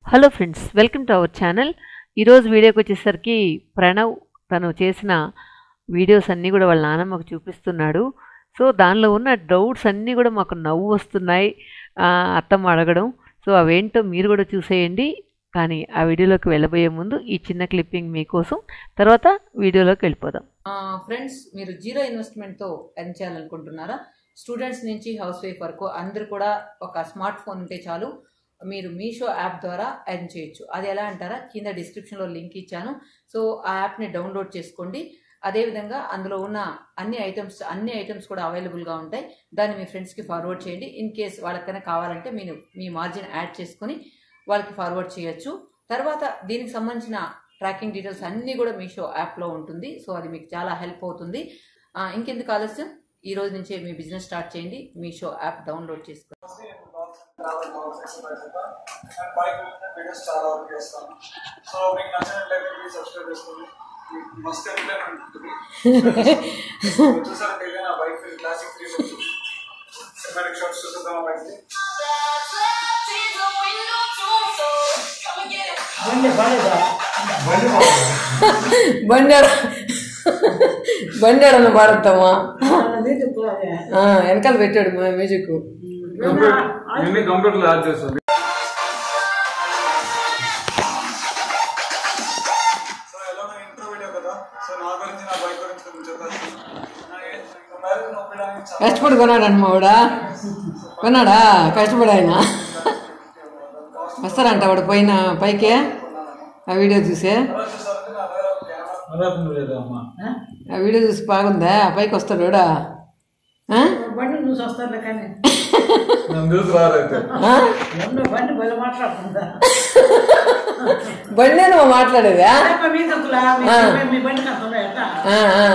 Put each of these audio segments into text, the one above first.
Hello friends welcome to our channel ఈరోజు వీడియోకి వచ్చేసరికి ప్రణవ్ తను చేసిన వీడియోస్ అన్నీ కూడా వాళ్ళ నాన్నమ్మకు చూపిస్తున్నాడు సో దానిలో ఉన్న డౌట్స్ అన్నీ కూడా మాకు నవ్వు వస్తున్నాయి ఆ, అత్తమ్మ అడగడం సో అవేంటో మీరు కూడా చూసేయండి కానీ ఆ వీడియోలోకి వెళ్ళబోయే ముందు ఈ చిన్న క్లిప్పింగ్ మీకోసం తర్వాత వీడియోలోకి వెళ్ళిపోదాం ఫ్రెండ్స్ మీరు జీరో ఇన్వెస్ట్మెంట్తో ఎర్న్ చేయాలనుకుంటున్నారా స్టూడెంట్స్ నుంచి హౌస్ వైఫ్ వరకు అందరూ కూడా ఒక స్మార్ట్ ఫోన్ ఉంటే చాలు మీరు మీషో యాప్ ద్వారా ఎర్న్ చేయొచ్చు అది ఎలా అంటారా కింద డిస్క్రిప్షన్లో లింక్ ఇచ్చాను సో ఆ యాప్ని డౌన్లోడ్ చేసుకోండి అదేవిధంగా అందులో ఉన్న అన్ని ఐటమ్స్ అన్ని ఐటమ్స్ కూడా అవైలబుల్గా ఉంటాయి దాన్ని మీ ఫ్రెండ్స్కి ఫార్వర్డ్ చేయండి ఇన్ కేస్ వాళ్ళకైనా కావాలంటే మీరు మీ మార్జిన్ యాడ్ చేసుకొని వాళ్ళకి ఫార్వర్డ్ చేయొచ్చు తర్వాత దీనికి సంబంధించిన ట్రాకింగ్ డీటెయిల్స్ అన్నీ కూడా మీషో యాప్లో ఉంటుంది సో అది మీకు చాలా హెల్ప్ అవుతుంది ఆ, ఇంకెందుకు ఆలస్యం ఈ రోజు నుంచే మీ బిజినెస్ స్టార్ట్ చేయండి మీషో యాప్ డౌన్లోడ్ చేసుకోండి travel vlogs exercise and bike videos చాలా వరకు చేస్తాను సో మీకు నచ్చినట్లయితే ప్లీజ్ సబ్స్క్రైబ్ చేసుకోండి మీకు మస్తు ఎంటర్టైన్మెంట్ ఉంటుంది చూసారంటే ఇదే నా bike classic three cinematic shots చూసేద్దాం బైక్ బండి బండి ఆడన పాడతామా వెనకాల పెట్టాడు మా మ్యూజిక్ ఇవన్నీ కంప్యూటర్లో యాడ్ చేస్తాను సో ఎలా ఇంట్రో వీడియో కదా సో నా గురించి నా బైక్ గురించి కొంచెం చెప్పచ్చు నా ఏ- ఇంకా మ్యారేజ్ నొప్పడానికి చాలా కష్టపడి కొన్నాడు మావాడా కొన్నాడా కష్టపడి ఆయన వస్తారంట వాడు పైన పైకే ఆ వీడియో చూసే తర్వాత చూసారంటే నా దగ్గర ఒక కెమెరా లేదా అమ్మా ఆ వీడియో చూసి బాగుందా పైకి వస్తాడు వాడా ఆ? బండి చూసి వస్తారులే కానీ నన్ను చూసి రారైతే ఆ? రెండో బండి బలి మాట్లాడుతుందా బండి నువ్వు మాట్లాడేదా మీ తక్కులా మీ మీ బండి కంటుందా ఎట్లా ఆ, ఆ.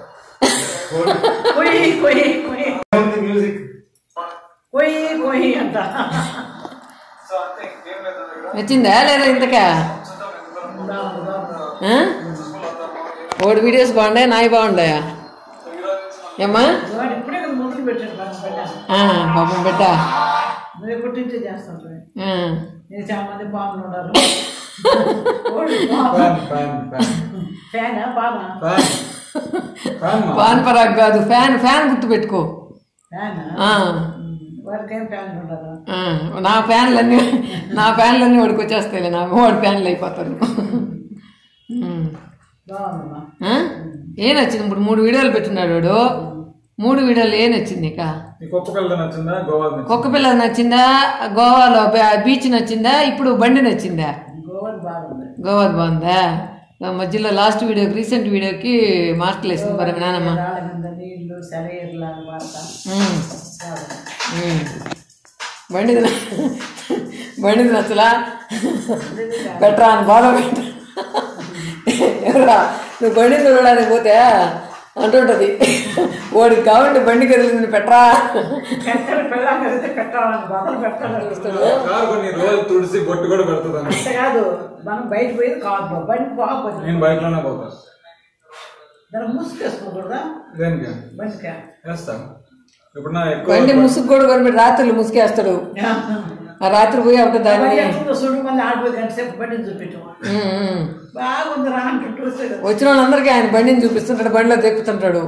కొయ్యి కొయ్యి కొయ్యి మ్యూజిక్ కొయ్యి కొయ్యి అంట సో అంతే ఇంకేం లేదు నా దగ్గర నచ్చిందా లేదా ఇంతకా చూద్దాం ఎంత దూరం బాగుంది, బాగుంది. ఆ? సక్సెస్ఫుల్ అవుతామో ఓడి వీడియోస్ బాగుండాయా నాయి బాగుండాయా సో ఈరోజు నుంచి ఏమ్మా వాడు ఇప్పుడే కదా మొదలు పెట్టాడు బాగా బండి ఆ, పాపం బిడ్డ నువ్వు ఎప్పటి నుంచే చేస్తాను ఆ. నేను చాలా మంది బాగుంది ఉన్నారు ఓడి బాగు. ఫ్యాన్ ఫ్యాన్ ఫ్యాన్ ఫ్యానా బాగా ఫ్యాన్ ఫ్యాన్ మా పాన్ పరాగ్ కాదు ఫ్యాన్ ఫ్యాన్ గుర్తు పెట్టుకో ఫ్యానా ఆ, వాడికి ఏం ఫ్యాన్ ఉండదు ఆ. నా ఫ్యాన్లన్నీ నా ఫ్యాన్లన్నీ వాడికి వచ్చేస్తాయి నాకు వాడి ఫ్యాన్లు అయిపోతారు ఉమ్. బాగుందమ్మా ఆ? ఏ నచ్చింది ఇప్పుడు మూడు వీడియోలు పెట్టున్నాడు వాడు మూడు వీడియోలు ఏ నచ్చింది ఇక ఈ కుక్క పిల్ల నచ్చిందా గోవా నచ్చిందా కుక్క పిల్ల నచ్చిందా గోవాలో బ- బీచ్ నచ్చిందా ఇప్పుడు బండి నచ్చిందా గోవా బాగుంది గోవాది బాగుందా ఆ మధ్యలో లాస్ట్ వీడియోకి రీసెంట్ వీడియోకి మార్కులు వేసింది మరి మీ నాన్నమ్మ రాళ్ళ కింద నీళ్లు సెలయేర్లు అని వాడతా ఉమ్, బాగుంది ఉమ్. బండిది న- బండిది నచ్చలా పెట్టరా అని బాధ పెట్ట ఎవరా నువ్వు బండి చూడడానికి పోతే అంటుంటది వాడికి కావండి బండి కదిలింది పెట్టరా పెట్టాలి పిల్లలు కలిస్తే పెట్టాలని బాధలు పెట్టాలి కారు కొన్ని రోజులు తుడిసి బొట్టు కూడా పెడుతుంది అంత కాదు మనం బయట పోయేది కాదు బండి బాగుపోతుంది నేను బైక్ లోనే పోతా దాన్ని ముసుకేసుకోకూడదా దేనికి బండికా వేస్తాను ఇప్పుడు నా ఎక్కువ బండి ముసుగు కూడా కొనిపెట్టి రాత్రులు ముసుగేస్తాడు ఆ రాత్రి పోయి ఒకటి దాన్ని బండి ఎట్లుందో చూడు మళ్ళీ ఆడిపోయి గంట సేపు బండిని చూపించు ఉమ్, ఉమ్. బాగుంది రా అంటుంటూ వస్తాడు వచ్చిన వాళ్ళందరికీ ఆయన బండిని చూపిస్తుంటాడు బండిలో తెప్పుతుంటాడు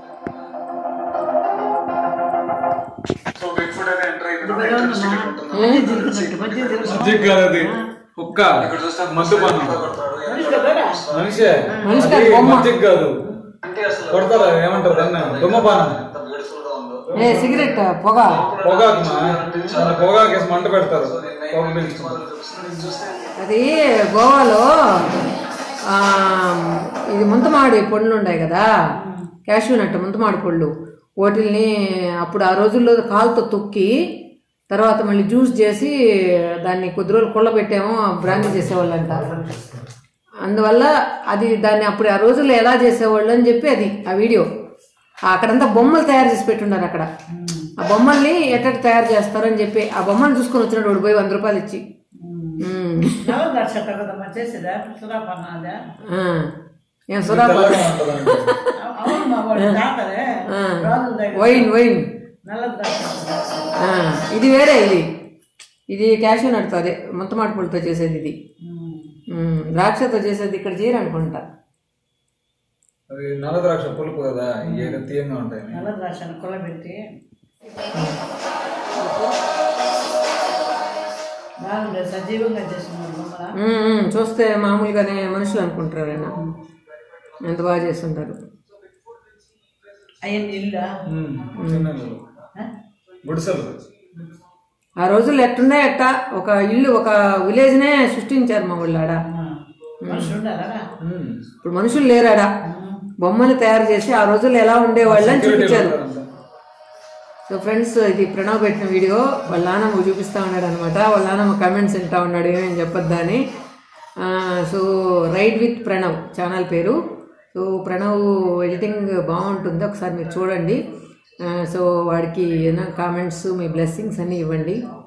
సో బిగ్ ఫుడ్ అయితే ఎంటర్ అయిపోయింది మజ్జిగ కాదు అది కుక్క మద్దుపానం మనిషే మనిషి అది కాదు, బొమ్మ. మజ్జిగ కాదు కొడతారా ఏమంటారు దాన్ని దుమ్మపానం ఏ సిగరెట్ పొగ పొగాకు మా పొగాకు వేసి మంట పెడతారు పొగ పీల్చుకుంటారు అది గోవాలో ఆ, ఇది ముంతమాడి పండ్లు ఉన్నాయి కదా క్యాషూ నట్టు ముంతమాడి పళ్ళు వాటిల్ని అప్పుడు ఆ రోజుల్లో కాలుతో తొక్కి తర్వాత మళ్ళీ జ్యూస్ చేసి దాన్ని కొద్ది రోజులు కుళ్ళబెట్టామో బ్రాండ్ చేసేవాళ్ళంట అందువల్ల అది దాన్ని అప్పుడు ఆ రోజుల్లో ఎలా చేసేవాళ్ళు అని చెప్పి అది ఆ వీడియో అక్కడంతా బొమ్మలు తయారు చేసి పెట్టున్నారు అక్కడ ఆ బొమ్మల్ని ఎట్ట తయారు చేస్తారని చెప్పి ఆ బొమ్మను చూసుకొని వచ్చినాడు వాడు పోయి వంద రూపాయలు ఇచ్చి ఉమ్. నల్ల ద్రాక్ష కదమ్మా చేసేదా సురాపన్నాదా ఆ. ఏం సురాప అవును మా వాడు తాతలే రాజుల దగ్గర వైన్ వైన్ నల్ల ద్రాక్ష ఆ, ఇది వేరే ఇది ఇది క్యాషూ నట్తో అదే మొత్తమాటి పూలతో చేసేది ఇది మ్మ్. ద్రాక్షతో చేసేది ఇక్కడ చేయరు అనుకుంటా అది నల్ల ద్రాక్ష పులుపు కదా ఇవి తీయంగా ఉంటాయి నల్ల ద్రాక్షను కొలబెట్టి బాగుండే సజీవంగా చేస్తున్నారు బొమ్మల మ్మ్, మ్మ్. చూస్తే మామూలుగానే మనుషులు అనుకుంటారు ఆయన ఎంత బాగా చేస్తుంటారు అయ్యింది ఇల్లా ఉమ్, చిన్న ఇల్లు. గుడిసెలు ఆ రోజుల్లో ఎట్టుండే ఎట్ట ఒక ఇల్లు ఒక విలేజ్నే సృష్టించారు మా వాళ్ళు ఆడ మనుషులు ఉండాలా ఉమ్. ఇప్పుడు మనుషులు లేరాడ బొమ్మలు తయారు చేసి ఆ రోజుల్లో ఎలా ఉండేవాళ్ళు అని చూపించారు సో ఫ్రెండ్స్ ఇది ప్రణవ్ పెట్టిన వీడియో వాళ్ళ నాన్నమ్మ చూపిస్తూ ఉన్నాడు అనమాట వాళ్ళ నాన్నమ్మ కమెంట్స్ వింటా ఉన్నాడు ఏమేమి చెప్పొద్దా అని ఆ, so ride with Pranav channel పేరు సో ప్రణవ్ ఎడిటింగ్ బాగుంటుంది ఒకసారి మీరు చూడండి ఆ, సో వాడికి ఏమైనా కామెంట్స్ మీ బ్లెస్సింగ్స్ అన్నీ ఇవ్వండి